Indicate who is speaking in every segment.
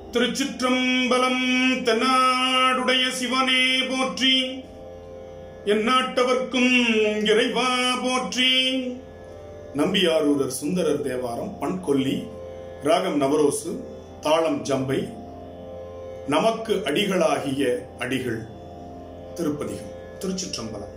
Speaker 1: திருச்சிற்றம்பலம் தென்னாடுடைய சிவனே போற்றி எந்நாட்டவர்க்கும் இறைவா போற்றி நம்பியாரூரர் சுந்தரர் தேவாரம் பண்கொல்லி ராகம் நவரோசு தாளம் ஜம்பை நமக்கு அடிகளாகிய அடிகள் திருப்பதிகம் திருச்சிற்றம்பலம்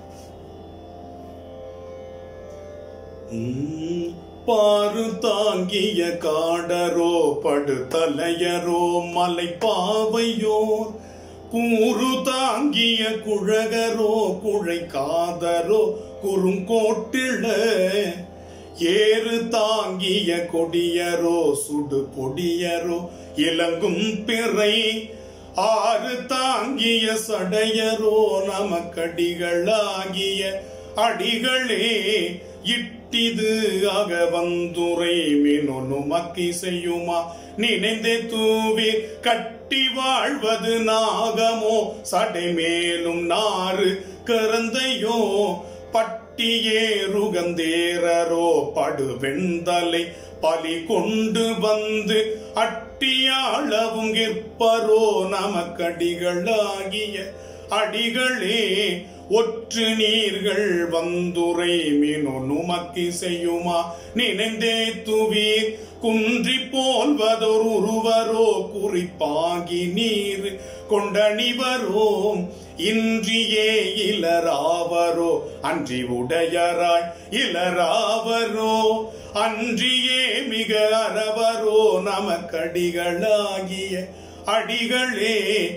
Speaker 1: உம், பாரு தாங்கிய காடரோ படுதலையரோ மலை பாவையோர் கூறு தாங்கிய குழகரோ குழை காதரோ குறுங்கோட்டிழ ஏறு தாங்கிய கொடியரோ சுடு பொடியரோ இலங்கும் பிறை ஆறு தாங்கிய சடையரோ நமக்கடிகளாகிய அடிகளே இட்டிது ஆக வந்துரை மினொன்னு மக்கி செய்யுமா நினைந்தே தூவி கட்டி வாழ்வது நாகமோ சடை மேலும் நாறு கரந்தையோ பட்டியேறுகந்தேரரோ படுவெண்தலை பலி கொண்டு வந்து அட்டியாளவும் கிற்பரோ நமக்கடிகளாகிய அடிகளே ஒற்று நீர்கள் வந்துரை மீனொன்னு மக்கி செய்யுமா நினைந்தே துவீர் குன்றி போல்வதொரு உருவரோ குறிப்பாகி நீர் கொண்டணிவரோம் இன்றியே இலராவரோ அன்றி உடையராய் இலராவரோ அன்றியே மிக அறவரோ நமக்கடிகளாகிய அடிகளே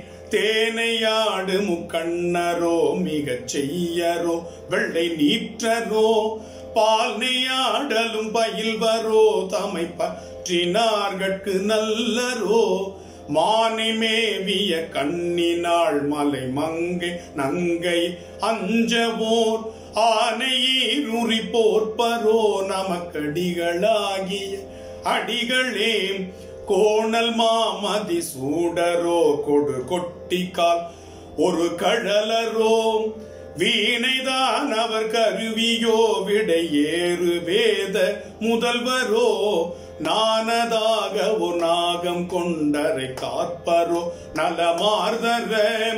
Speaker 1: தேனையாடு முக்கண்ணரோ மிகச் செய்யரோ வெள்ளை நீற்றரோ பால் நெய்யாடலும் பயில்வரோ தமை பற்றினார்கட்கு நல்லரோ மானை மேவிய கண்ணினாள் மலை மங்கை நங்கை அஞ்சவோர் ஆனையீருரி போர்ப்பரோ நமக்கடிகளாகிய அடிகளே கோணல் மாமதி சூடரோ கொடு கொட்டிக்கால் ஒரு கழலரோ வீணைதான் அவர் கருவியோ விடை ஏறு வேத முதல்வரோ நானதாக ஒரு நாகம் கொண்டரை காப்பரோ நலமார்தர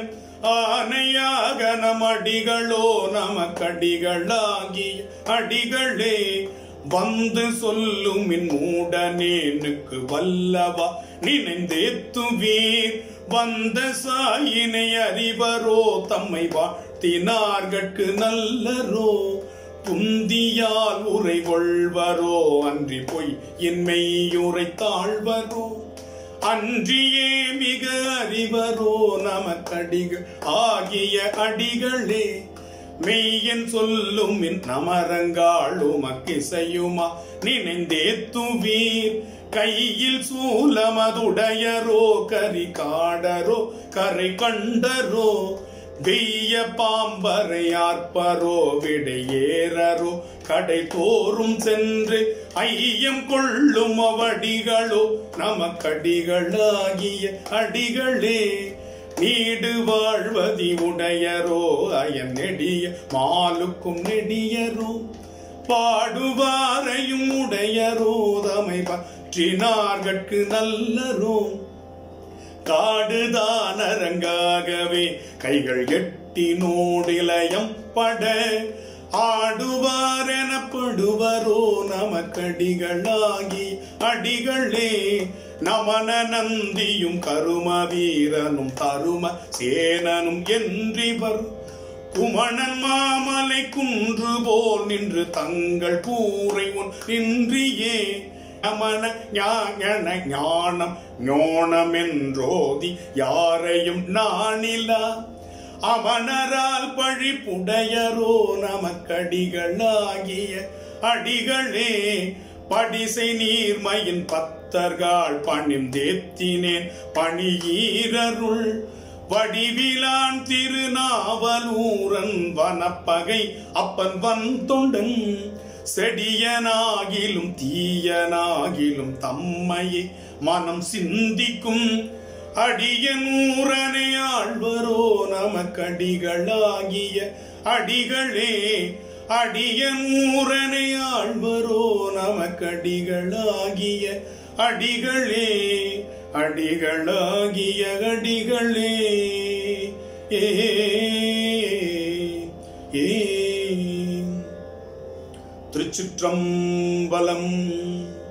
Speaker 1: ஆனையாக நம் அடிகளோ நமக்கடிகளாகிய அடிகளே வந்து சொல்லும் மின் மூடனேனுக்கு வல்லவா நினைந்தேத்துவீர் வந்த சாயினை அறிவரோ தம்மை வாழ்த்தினார்கட்கு நல்லரோ புந்தியால் உரை கொள்வரோ அன்றி பொய் இன்மையுரை தாழ்வரோ அன்றியே மிக அறிவரோ நமக்கடிகள் ஆகிய அடிகளே மெய்யன் சொல்லும் மின் நமரங்காள் உமக்கு செய்யுமா நினைந்தே துவீர் கையில் சூலமதுடையரோ கரி காடரோ கரை கண்டரோ வெய்ய பாம்பரை ஆர்ப்பரோ விடையேறரோ கடை தோறும் சென்று ஐயம் கொள்ளும் அவடிகளோ நமக்கடிகளாகிய அடிகளே நீடு வாழ்வதி உடையரோ அயன் நெடிய மாலுக்கும் நெடியரோ பாடுவாரையும் உடையரோ தமை பற்றினார்கட்கு நல்லரோ காடுதான் அரங்காகவே கைகள் எட்டி நோடிலயம் பட ஆடுவார் எனப்படுவரோ நமக்கடிகளாகி அடிகளே நமன நந்தியும் கரும வீரனும் தரும சேனனும் என்றிவர் குமணன் மாமலை குன்று போல் நின்று தங்கள் கூரை உன் நின்றியே நமன ஞான ஞானம் ஞோனமென்றோதி யாரையும் நானிலா அமனரால் பழி புடையரோ நமக்கடிகளாகிய அடிகளே படிசை நீர்மையின் பத்தர்கள் பணிந்தேத்தினேன் பணியீரருள் வடிவிலான் திருநாவலூரன் வனப்பகை அப்பன் வன் தொண்டன் செடியனாகிலும் தீயனாகிலும் தம்மையே மனம் சிந்திக்கும் அடியனூரனை ஆழ்வரோ நமக்கடிகளாகிய அடிகளே அடியனூரனை ஆழ்வரோ நமக்கடிகளாகிய அடிகளே அடிகளாகிய அடிகளே ஏ ஏ திருச்சிற்றம்பலம்